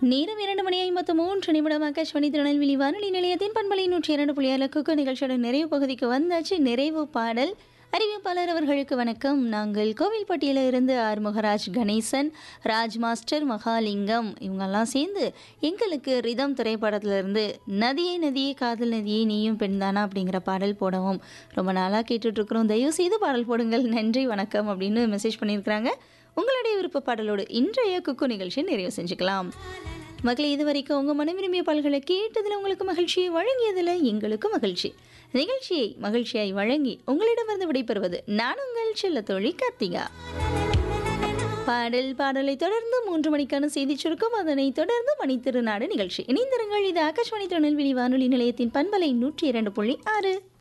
நேரம் இரண்டு மணி ஐம்பத்து மூன்று நிமிடம் ஆகாஷ்வாணி திருநெல்வேலி வானொலி நிலையத்தின் பண்பலை நூற்றி இரண்டு புள்ளி ஏழு குக்கு நிகழ்ச்சியோட நிறைவு பகுதிக்கு வந்தாச்சு நிறைவு பாடல் அறிவிப்பாளர் அவர்களுக்கு வணக்கம் நாங்கள் கோவில்பட்டியில இருந்து ஆர் முகராஜ் கணேசன் ராஜ் மாஸ்டர் மகாலிங்கம் இவங்கெல்லாம் சேர்ந்து எங்களுக்கு ரிதம் திரைப்படத்திலிருந்து நதியே நதியே காதல் நதியே நீயும் பெண்தானா அப்படிங்கிற பாடல் போடவும் ரொம்ப நாளாக கேட்டுட்ருக்குறோம் தயவு செய்து பாடல் போடுங்கள் நன்றி வணக்கம் அப்படின்னு மெசேஜ் பண்ணியிருக்கிறாங்க உங்களுடைய விருப்ப பாடலோடு இன்றைய குக்கு நிகழ்ச்சியை நிறைவு செஞ்சுக்கலாம் மகளே இது வரைக்கும் உங்கள் மனம் விரும்பிய பால்களை கேட்டதில் உங்களுக்கு மகிழ்ச்சியை வழங்கியதில் எங்களுக்கும் மகிழ்ச்சி நிகழ்ச்சியை மகிழ்ச்சியாய் வழங்கி உங்களிடமிருந்து விடைபெறுவது நான் உங்கள் செல்ல தோழி கார்த்திகா பாடல் பாடலை தொடர்ந்து மூன்று மணிக்கான செய்தி சுருக்கம் அதனைத் தொடர்ந்து மணி திருநாடு நிகழ்ச்சி இணைந்திருங்கள் இது ஆகாஷ்வாணி திருநெல்வேலி வானொலி நிலையத்தின் பண்பலை நூற்றி இரண்டு புள்ளி ஆறு